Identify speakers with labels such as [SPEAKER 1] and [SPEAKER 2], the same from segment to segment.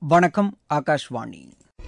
[SPEAKER 1] வணக்கம் ஆகாஷ்வாணி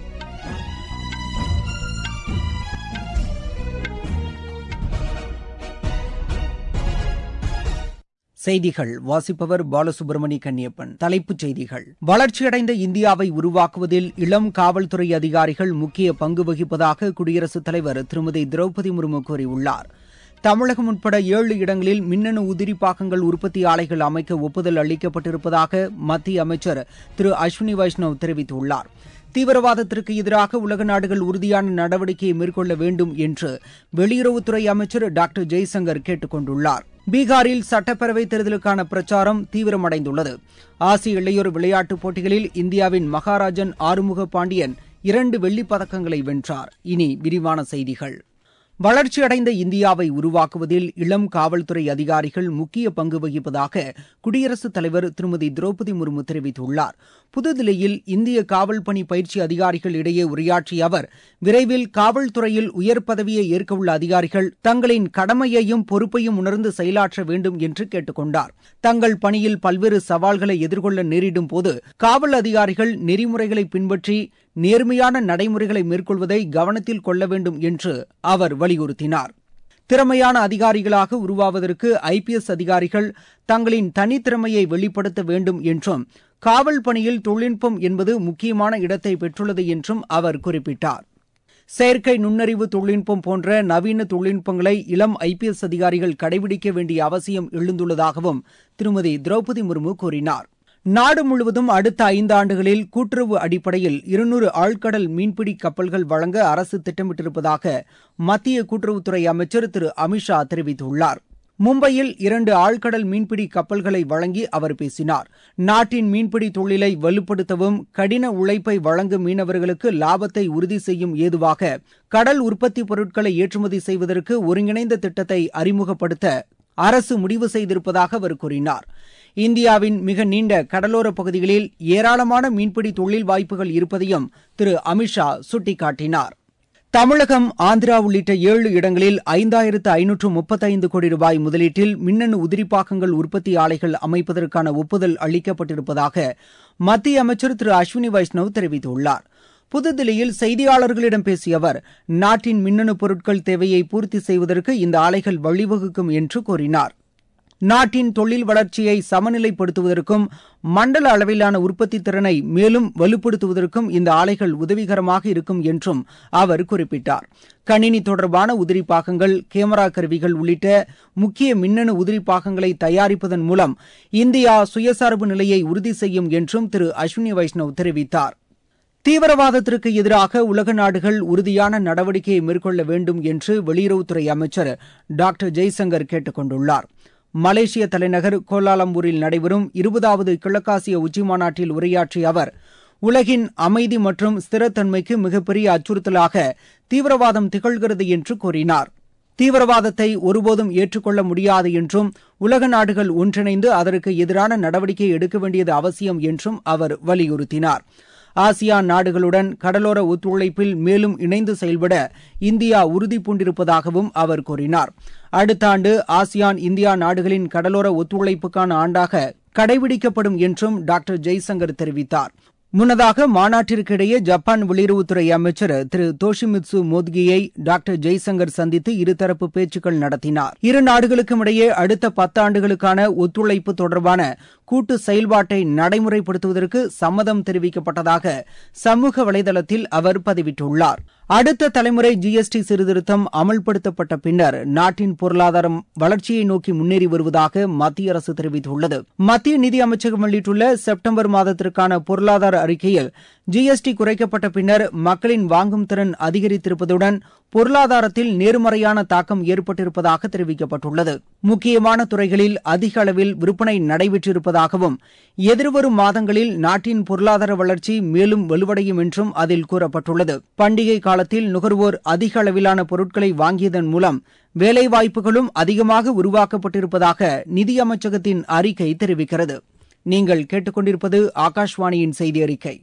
[SPEAKER 1] செய்திகள் வாசிப்பவர் பாலசுப்ரமணி கன்னியப்பன் தலைப்புச் செய்திகள் வளர்ச்சியடைந்த இந்தியாவை உருவாக்குவதில் இளம் காவல்துறை அதிகாரிகள் முக்கிய பங்கு வகிப்பதாக குடியரசுத் தலைவர் திருமதி திரௌபதி முர்மு கூறியுள்ளார் தமிழகம் உட்பட ஏழு இடங்களில் மின்னணு உதிரிப்பாகங்கள் உற்பத்தி ஆலைகள் அமைக்க ஒப்புதல் அளிக்கப்பட்டிருப்பதாக மத்திய அமைச்சர் திரு அஸ்வினி வைஷ்ணவ் தெரிவித்துள்ளார் தீவிரவாதத்திற்கு எதிராக உலக நாடுகள் உறுதியான நடவடிக்கையை மேற்கொள்ள வேண்டும் என்று வெளியுறவுத்துறை அமைச்சர் டாக்டர் ஜெய்சங்கர் கேட்டுக் கொண்டுள்ளார் பீகாரில் சட்டப்பேரவைத் தேர்தலுக்கான பிரச்சாரம் தீவிரமடைந்துள்ளது ஆசிய இளையோர் விளையாட்டுப் போட்டிகளில் இந்தியாவின் மகாராஜன் ஆறுமுக பாண்டியன் இரண்டு வெள்ளிப் பதக்கங்களை வென்றார் இனி விரிவான செய்திகள் வளர்ச்சியடைந்த இந்தியாவை உருவாக்குவதில் இளம் காவல்துறை அதிகாரிகள் முக்கிய பங்கு வகிப்பதாக குடியரசுத் தலைவர் திருமதி திரௌபதி முர்மு தெரிவித்துள்ளார் புதுதில்லியில் இந்திய காவல் பணி பயிற்சி அதிகாரிகள் இடையே உரையாற்றிய அவர் விரைவில் காவல்துறையில் உயர் பதவியை ஏற்கவுள்ள அதிகாரிகள் தங்களின் கடமையையும் பொறுப்பையும் உணர்ந்து செயலாற்ற வேண்டும் என்று கேட்டுக் கொண்டார் தங்கள் பணியில் பல்வேறு சவால்களை எதிர்கொள்ள நேரிடும் போது காவல் அதிகாரிகள் நெறிமுறைகளை பின்பற்றி நேர்மையான நடைமுறைகளை மேற்கொள்வதை கவனத்தில் கொள்ள வேண்டும் என்று அவர் வலியுறுத்தினார் திறமையான அதிகாரிகளாக உருவாவதற்கு ஐபிஎஸ் அதிகாரிகள் தங்களின் தனித்திறமையை வெளிப்படுத்த வேண்டும் என்றும் காவல் பணியில் தொழில்நுட்பம் என்பது முக்கியமான இடத்தை பெற்றுள்ளது என்றும் அவர் குறிப்பிட்டார் செயற்கை நுண்ணறிவு தொழில்நுட்பம் போன்ற நவீன தொழில்நுட்பங்களை இளம் ஐபிஎஸ் அதிகாரிகள் கடைபிடிக்க வேண்டிய அவசியம் எழுந்துள்ளதாகவும் திருமதி திரௌபதி முர்மு கூறினார் நாடு முழுவதும் அடுத்த ஐந்தாண்டுகளில் கூட்டுறவு அடிப்படையில் இருநூறு ஆழ்கடல் மீன்பிடி கப்பல்கள் வழங்க அரசு திட்டமிட்டிருப்பதாக மத்திய கூட்டுறவுத்துறை அமைச்சர் திரு அமித்ஷா தெரிவித்துள்ளார் மும்பையில் இரண்டு ஆழ்கடல் மீன்பிடி கப்பல்களை வழங்கி அவர் பேசினார் நாட்டின் மீன்பிடி தொழிலை வலுப்படுத்தவும் கடின உழைப்பை வழங்கும் மீனவர்களுக்கு லாபத்தை உறுதி செய்யும் ஏதுவாக கடல் உற்பத்தி பொருட்களை ஏற்றுமதி செய்வதற்கு ஒருங்கிணைந்த திட்டத்தை அறிமுகப்படுத்த அரசு முடிவு செய்திருப்பதாக அவர் கூறினார் இந்தியாவின் மிக நீண்ட கடலோர பகுதிகளில் ஏராளமான மீன்பிடி தொழில் வாய்ப்புகள் இருப்பதையும் திரு அமித்ஷா சுட்டிக்காட்டினார் தமிழகம் ஆந்திரா உள்ளிட்ட ஏழு இடங்களில் ஐந்தாயிரத்து ஐநூற்று முப்பத்தைந்து கோடி ரூபாய் முதலீட்டில் மின்னணு உதிரிப்பாகங்கள் உற்பத்தி ஆலைகள் அமைப்பதற்கான ஒப்புதல் அளிக்கப்பட்டிருப்பதாக மத்திய அமைச்சர் திரு அஸ்வினி வைஷ்ணவ் தெரிவித்துள்ளார் புதுதில்லியில் செய்தியாளர்களிடம் பேசிய அவர் நாட்டின் மின்னணு பொருட்கள் தேவையை பூர்த்தி செய்வதற்கு இந்த ஆலைகள் வழிவகுக்கும் என்று கூறினார் நாட்டின் தொழில் வளர்ச்சியை சமநிலைப்படுத்துவதற்கும் மண்டல அளவிலான உற்பத்தி திறனை மேலும் வலுப்படுத்துவதற்கும் இந்த ஆலைகள் உதவிகரமாக இருக்கும் என்றும் அவர் குறிப்பிட்டார் கணினி தொடர்பான உதிரிப்பாகங்கள் கேமரா கருவிகள் உள்ளிட்ட முக்கிய மின்னணு உதிரிப்பாகங்களை தயாரிப்பதன் மூலம் இந்தியா சுயசார்பு நிலையை உறுதி செய்யும் என்றும் திரு அஸ்வினி வைஷ்ணவ் தெரிவித்தார் தீவிரவாதத்திற்கு எதிராக உலக நாடுகள் உறுதியான நடவடிக்கையை மேற்கொள்ள வேண்டும் என்று வெளியுறவுத்துறை அமைச்சர் டாக்டர் ஜெய்சங்கர் கேட்டுக் கொண்டுள்ளார் மலேசிய தலைநகர் கோலாலம்பூரில் நடைபெறும் இருபதாவது கிழக்காசிய உச்சிமாநாட்டில் உரையாற்றிய அவர் உலகின் அமைதி மற்றும் ஸ்திரத்தன்மைக்கு மிகப்பெரிய அச்சுறுத்தலாக தீவிரவாதம் திகழ்கிறது என்று கூறினார் தீவிரவாதத்தை ஒருபோதும் ஏற்றுக்கொள்ள முடியாது என்றும் உலக நாடுகள் ஒன்றிணைந்து அதற்கு எதிரான நடவடிக்கை எடுக்க வேண்டியது அவசியம் என்றும் அவர் வலியுறுத்தினார் ஆசியான் நாடுகளுடன் கடலோர ஒத்துழைப்பில் மேலும் இணைந்து செயல்பட இந்தியா உறுதி பூண்டிருப்பதாகவும் அவர் கூறினார் அடுத்த ஆண்டு ஆசியான் இந்தியா நாடுகளின் கடலோர ஒத்துழைப்புக்கான ஆண்டாக கடைபிடிக்கப்படும் என்றும் டாக்டர் ஜெய்சங்கர் தெரிவித்தார் முன்னதாக மாநாட்டிற்கிடையே ஜப்பான் வெளியுறவுத்துறை அமைச்சர் திரு தோஷிமித்சு மோத்கியை டாக்டர் ஜெய்சங்கர் சந்தித்து இருதரப்பு பேச்சுக்கள் நடத்தினார் இரு நாடுகளுக்கும் இடையே அடுத்த பத்தாண்டுகளுக்கான ஒத்துழைப்பு தொடர்பான கூட்டு செயல்பாட்டை நடைமுறைப்படுத்துவதற்கு சம்மதம் தெரிவிக்கப்பட்டதாக சமூக வலைதளத்தில் அவர் பதிவிட்டுள்ளார் அடுத்த தலைமுறை ஜிஎஸ்டி சீர்திருத்தம் அமல்படுத்தப்பட்ட பின்னர் நாட்டின் பொருளாதாரம் வளர்ச்சியை நோக்கி முன்னேறி வருவதாக மத்திய அரசு தெரிவித்துள்ளது மத்திய நிதி அமைச்சகம் வெளியிட்டுள்ள செப்டம்பர் மாதத்திற்கான பொருளாதார அறிக்கையில் ஜிஎஸ்டி குறைக்கப்பட்ட பின்னர் மக்களின் வாங்கும் திறன் அதிகரித்திருப்பதுடன் பொருளாதாரத்தில் நேர்மறையான தாக்கம் ஏற்பட்டிருப்பதாக தெரிவிக்கப்பட்டுள்ளது முக்கியமான துறைகளில் அதிக அளவில் விற்பனை நடைபெற்றிருப்பதாகவும் எதிர்வரும் மாதங்களில் நாட்டின் பொருளாதார வளர்ச்சி மேலும் வலுவடையும் என்றும் அதில் கூறப்பட்டுள்ளது பண்டிகை காலத்தில் நுகர்வோர் அதிக அளவிலான பொருட்களை வாங்கியதன் மூலம் வேலைவாய்ப்புகளும் அதிகமாக உருவாக்கப்பட்டிருப்பதாக நிதி அமைச்சகத்தின் அறிக்கை தெரிவிக்கிறது நீங்கள் கேட்டுக்கொண்டிருப்பது ஆகாஷ்வாணியின் செய்தி அறிக்கை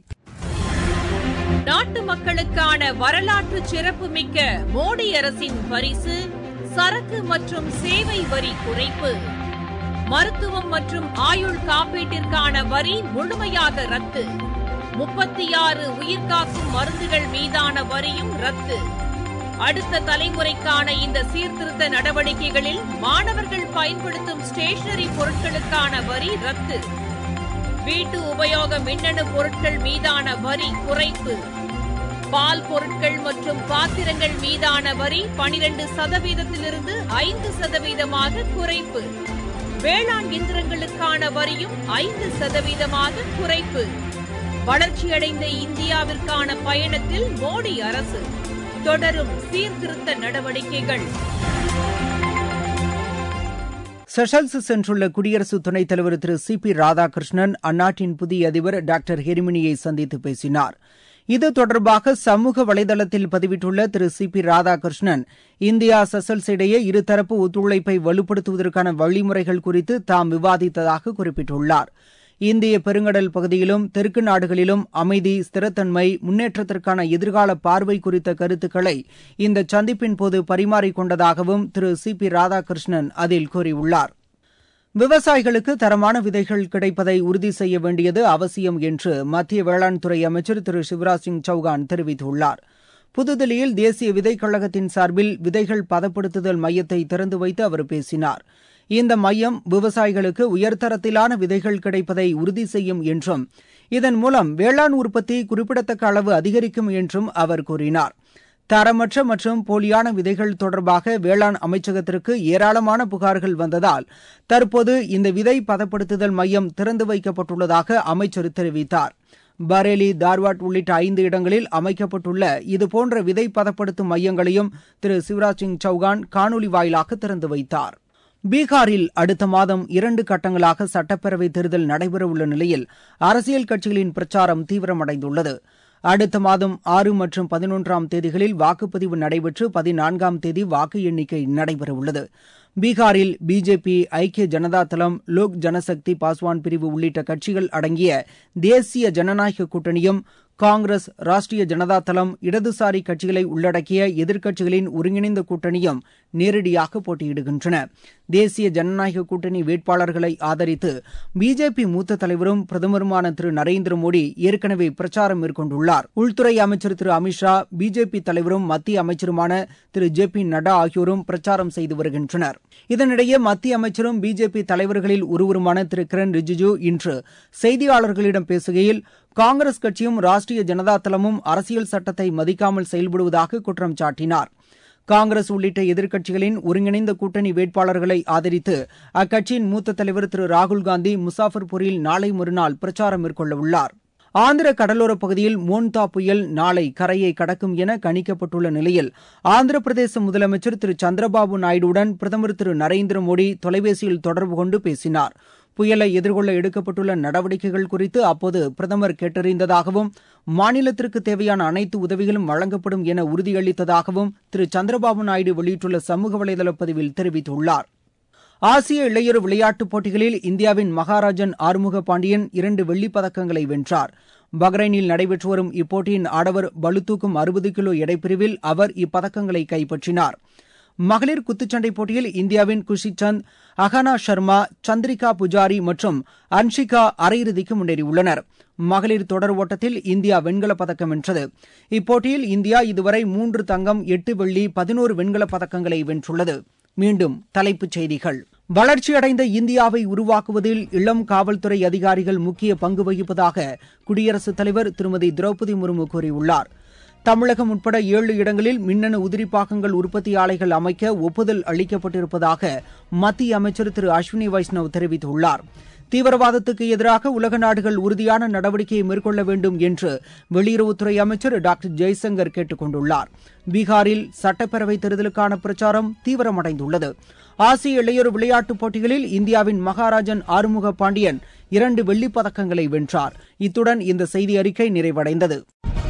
[SPEAKER 2] நாட்டு மக்களுக்கான வரலாற்று சிறப்புமிக்க மோடி அரசின் பரிசு சரக்கு மற்றும் சேவை வரி குறைப்பு மருத்துவம் மற்றும் ஆயுள் காப்பீட்டிற்கான வரி முழுமையாக ரத்து முப்பத்தி ஆறு உயிர்காக்கும் மருந்துகள் மீதான வரியும் ரத்து அடுத்த தலைமுறைக்கான இந்த சீர்திருத்த நடவடிக்கைகளில் மாணவர்கள் பயன்படுத்தும் ஸ்டேஷனரி பொருட்களுக்கான வரி ரத்து வீட்டு உபயோக மின்னணு பொருட்கள் மீதான வரி குறைப்பு பால் பொருட்கள் மற்றும் பாத்திரங்கள் மீதான வரி பனிரெண்டு சதவீதத்திலிருந்து ஐந்து சதவீதமாக குறைப்பு வேளாண் இயந்திரங்களுக்கான வரியும் ஐந்து சதவீதமாக குறைப்பு வளர்ச்சியடைந்த இந்தியாவிற்கான பயணத்தில் மோடி அரசு தொடரும் சீர்திருத்த நடவடிக்கைகள்
[SPEAKER 1] செஷல்ஸ் சென்றுள்ள குடியரசு துணைத் தலைவர் திரு சி பி ராதாகிருஷ்ணன் அந்நாட்டின் புதிய அதிபர் டாக்டர் ஹெரிமினியை சந்தித்து பேசினார் இது தொடர்பாக சமூக வலைதளத்தில் பதிவிட்டுள்ள திரு C P Radhakrishnan India Seychelles இடையே இருதரப்பு ஒத்துழைப்பை வலுப்படுத்துவதற்கான வழிமுறைகள் குறித்து தாம் விவாதித்ததாக குறிப்பிட்டுள்ளார் இந்திய பெருங்கடல் பகுதியிலும் தெற்கு நாடுகளிலும் அமைதி ஸ்திரத்தன்மை முன்னேற்றத்திற்கான எதிர்கால பார்வை குறித்த கருத்துக்களை இந்த சந்திப்பின் போது பரிமாறிக்கொண்டதாகவும் திரு சி பி ராதாகிருஷ்ணன் அதில் கூறியுள்ளார் விவசாயிகளுக்கு தரமான விதைகள் கிடைப்பதை உறுதி செய்ய வேண்டியது அவசியம் என்று மத்திய வேளாண் துறை அமைச்சர் திரு சிவராஜ் சிங் சௌகான் தெரிவித்துள்ளார் புதுதில்லியில் தேசிய விதைக் கழகத்தின் சார்பில் விதைகள் பதப்படுத்துதல் மையத்தை திறந்து வைத்து அவர் பேசினார் இந்த மையம் விவசாயிகளுக்கு உயர்தரத்திலான விதைகள் கிடைப்பதை உறுதி செய்யும் என்றும் இதன் மூலம் வேளாண் உற்பத்தி குறிப்பிடத்தக்க அளவு அதிகரிக்கும் என்றும் அவர் கூறினார் தரமற்ற மற்றும் போலியான விதைகள் தொடர்பாக வேளாண் அமைச்சகத்திற்கு ஏராளமான புகார்கள் வந்ததால் தற்போது இந்த விதை பதப்படுத்துதல் மையம் திறந்து வைக்கப்பட்டுள்ளதாக அமைச்சர் தெரிவித்தார் பரேலி தார்வாட் உள்ளிட்ட ஐந்து இடங்களில் அமைக்கப்பட்டுள்ள இதுபோன்ற விதை பதப்படுத்தும் மையங்களையும் திரு சிவராஜ் சிங் சௌகான் காணொலி வாயிலாக திறந்து வைத்தார் பீகாரில் அடுத்த மாதம் இரண்டு கட்டங்களாக சட்டப்பேரவை தேர்தல் நடைபெறவுள்ள நிலையில் அரசியல் கட்சிகளின் பிரச்சாரம் தீவிரமடைந்துள்ளது அடுத்த மாதம் ஆறு மற்றும் பதினொன்றாம் தேதிகளில் வாக்குப்பதிவு நடைபெற்று பதினான்காம் தேதி வாக்கு எண்ணிக்கை நடைபெறவுள்ளது பீகாரில் பிஜேபி ஐக்கிய ஜனதா தளம் லோக் ஜனசக்தி பாஸ்வான் பிரிவு உள்ளிட்ட கட்சிகள் அடங்கிய தேசிய ஜனநாயக கூட்டணியும் காங்கிரஸ் ராஷ்டிரிய ஜனதா தளம் இடதுசாரி கட்சிகளை உள்ளடக்கிய எதிர்க்கட்சிகளின் ஒருங்கிணைந்த கூட்டணியும் நேரடியாக போட்டியிடுகின்றன தேசிய ஜனநாயக கூட்டணி வேட்பாளர்களை ஆதரித்து பிஜேபி மூத்த தலைவரும் பிரதமருமான திரு நரேந்திர மோடி ஏற்கனவே பிரச்சாரம் மேற்கொண்டுள்ளார் உள்துறை அமைச்சர் திரு அமித்ஷா பிஜேபி தலைவரும் மத்திய அமைச்சருமான திரு ஜே பி நட்டா ஆகியோரும் பிரச்சாரம் செய்து வருகின்றனர் இதனிடையே மத்திய அமைச்சரும் பிஜேபி தலைவர்களில் ஒருவருமான திரு கிரண் ரிஜிஜு இன்று செய்தியாளர்களிடம் பேசுகையில் காங்கிரஸ் கட்சியும் ராஷ்டிரிய ஜனதா தளமும் அரசியல் சட்டத்தை மதிக்காமல் செயல்படுவதாக குற்றம் சாட்டினார் காங்கிரஸ் உள்ளிட்ட எதிர்க்கட்சிகளின் ஒருங்கிணைந்த கூட்டணி வேட்பாளர்களை ஆதரித்து அக்கட்சியின் மூத்த தலைவர் திரு ராகுல்காந்தி முசாஃபர்பூரில் நாளை மறுநாள் பிரச்சாரம் மேற்கொள்ளவுள்ளார் ஆந்திர கடலோரப் பகுதியில் மோன்தா புயல் நாளை கரையை கடக்கும் என கணிக்கப்பட்டுள்ள நிலையில் ஆந்திர பிரதேச முதலமைச்சர் திரு சந்திரபாபு நாயுடுவுடன் பிரதமர் திரு நரேந்திர மோடி தொலைபேசியில் தொடர்பு கொண்டு பேசினார் புயலை எதிர்கொள்ள எடுக்கப்பட்டுள்ள நடவடிக்கைகள் குறித்து அப்போது பிரதமர் கேட்டறிந்ததாகவும் மாநிலத்திற்கு தேவையான அனைத்து உதவிகளும் வழங்கப்படும் என உறுதியளித்ததாகவும் திரு சந்திரபாபு நாயுடு வெளியிட்டுள்ள சமூக வலைதள பதிவில் தெரிவித்துள்ளார் ஆசிய இளையோர் விளையாட்டுப் போட்டிகளில் இந்தியாவின் மகாராஜன் ஆறுமுக பாண்டியன் இரண்டு வெள்ளிப் பதக்கங்களை வென்றார் பஹ்ரைனில் நடைபெற்று வரும் இப்போட்டியின் ஆடவர் பளுதூக்கும் அறுபது கிலோ எடைப்பிரிவில் அவர் இப்பதக்கங்களை கைப்பற்றினார் மகளிர் குத்துச்சண்டை போட்டியில் இந்தியாவின் குஷி சந்த் அகனா சர்மா சந்திரிகா புஜாரி மற்றும் அன்ஷிகா அரையிறுதிக்கு முன்னேறியுள்ளனர் மகளிர் தொடர் ஓட்டத்தில் இந்தியா வெண்கலப் பதக்கம் வென்றது இப்போட்டியில் இந்தியா இதுவரை மூன்று தங்கம் எட்டு வெள்ளி பதினோரு வெண்கலப் பதக்கங்களை வென்றுள்ளது மீண்டும் தலைப்புச் செய்திகள் வளர்ச்சியடைந்த இந்தியாவை உருவாக்குவதில் இளம் காவல்துறை அதிகாரிகள் முக்கிய பங்கு வகிப்பதாக குடியரசுத் தலைவர் திருமதி திரௌபதி முர்மு கூறியுள்ளார் தமிழகம் உட்பட ஏழு இடங்களில் மின்னணு உதிரிப்பாகங்கள் உற்பத்தி ஆலைகள் அமைக்க ஒப்புதல் அளிக்கப்பட்டிருப்பதாக மத்திய அமைச்சர் திரு அஸ்வினி வைஷ்ணவ் தெரிவித்துள்ளார் தீவிரவாதத்துக்கு எதிராக உலக நாடுகள் உறுதியான நடவடிக்கையை மேற்கொள்ள வேண்டும் என்று வெளியுறவுத்துறை அமைச்சர் டாக்டர் ஜெய்சங்கர் கேட்டுக் கொண்டுள்ளார் பீகாரில் சட்டப்பேரவை தேர்தலுக்கான பிரச்சாரம் தீவிரமடைந்துள்ளது ஆசிய இளையோர் விளையாட்டுப் போட்டிகளில் இந்தியாவின் மகாராஜன் ஆறுமுக பாண்டியன் இரண்டு வெள்ளிப் பதக்கங்களை வென்றார் இத்துடன் இந்த செய்தி அறிக்கை நிறைவடைந்தது